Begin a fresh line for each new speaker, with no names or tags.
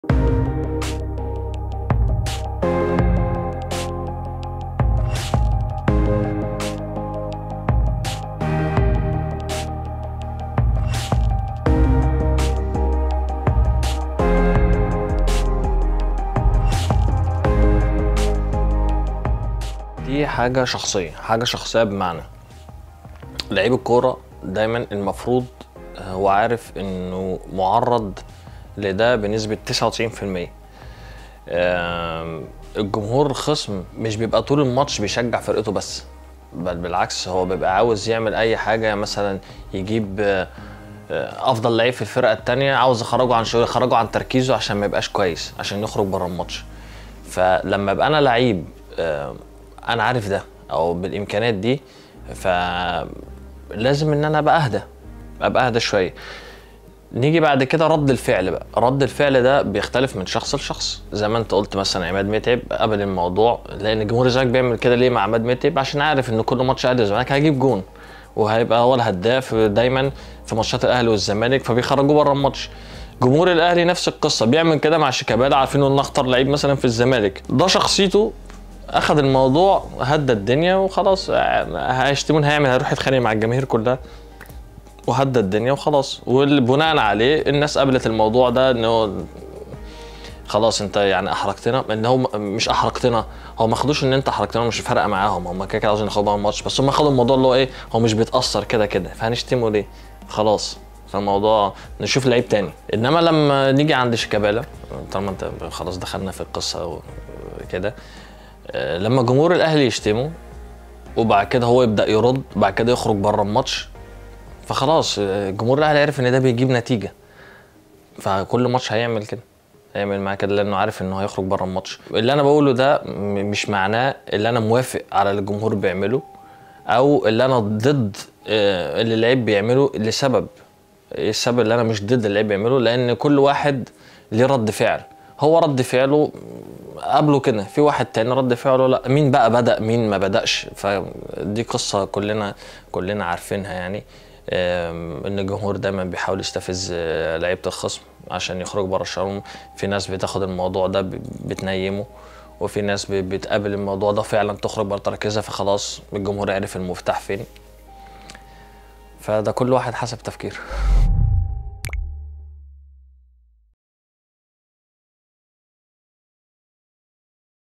دي حاجة شخصية حاجة شخصية بمعنى لعيب الكورة دايما المفروض هو عارف انه معرض لده بنسبة 99% آم، الجمهور الخصم مش بيبقى طول الماتش بيشجع فرقته بس بل بالعكس هو بيبقى عاوز يعمل اي حاجة مثلا يجيب آه، آه، افضل لعيب في الفرقة التانية عاوز يخرجه عن شغله يخرجه عن تركيزه عشان ما يبقاش كويس عشان يخرج بره الماتش فلما ابقى انا لعيب آه، انا عارف ده او بالامكانيات دي فلازم ان انا ابقى اهدى ابقى اهدى شويه نيجي بعد كده رد الفعل بقى رد الفعل ده بيختلف من شخص لشخص زي ما انت قلت مثلا عماد متعب قبل الموضوع لان جمهور الزمالك بيعمل كده ليه مع عماد متعب عشان عارف ان كل ماتش اهلي والزمالك هيجيب جون وهيبقى هو الهداف دايما في ماتشات الاهلي والزمالك فبيخرجوه بره الماتش جمهور الاهلي نفس القصه بيعمل كده مع شيكابالا عارفين انه اخطر لعيب مثلا في الزمالك ده شخصيته اخذ الموضوع هدى الدنيا وخلاص هيشتمون هيعمل هيروح يتخانق مع الجماهير كلها وهدى الدنيا وخلاص وبناء عليه الناس قبلت الموضوع ده ان هو خلاص انت يعني احرجتنا ان هو مش احرجتنا هو ما خدوش ان انت احرجتنا مش فارقه معاهم هم كده كده عاوزين ياخدوا بقى الماتش بس هم خدوا الموضوع اللي هو ايه هو مش بيتاثر كده كده فهنشتمه ليه خلاص فالموضوع نشوف لعيب تاني انما لما نيجي عند شيكابالا طالما انت خلاص دخلنا في القصه وكده آه، لما جمهور الاهلي يشتمه وبعد كده هو يبدا يرد بعد كده يخرج بره الماتش فخلاص آه، جمهور الاهلي عرف ان ده بيجيب نتيجه فكل ماتش هيعمل كده هيعمل معاه كده لانه عارف انه هيخرج بره الماتش اللي انا بقوله ده م- مش معناه اللي انا موافق على اللي الجمهور بيعمله او اللي انا ضد آه، اللي اللعيب بيعمله لسبب ايه السبب اللي انا مش ضد اللي اللعيب بيعمله لان كل واحد ليه رد فعل هو رد فعله قبله كده في واحد تاني رد فعله لا مين بقى بدأ مين ما بدأش فدي قصة كلنا كلنا عارفينها يعني آم، ان الجمهور دايما بيحاول يستفز آه، لعيبة الخصم عشان يخرج بره الشرم في ناس بتاخد الموضوع ده ب- بتنيمه وفي ناس ب- بتقابل الموضوع ده فعلا تخرج بره تركيزها فخلاص الجمهور عرف المفتاح فين فده كل واحد حسب تفكيره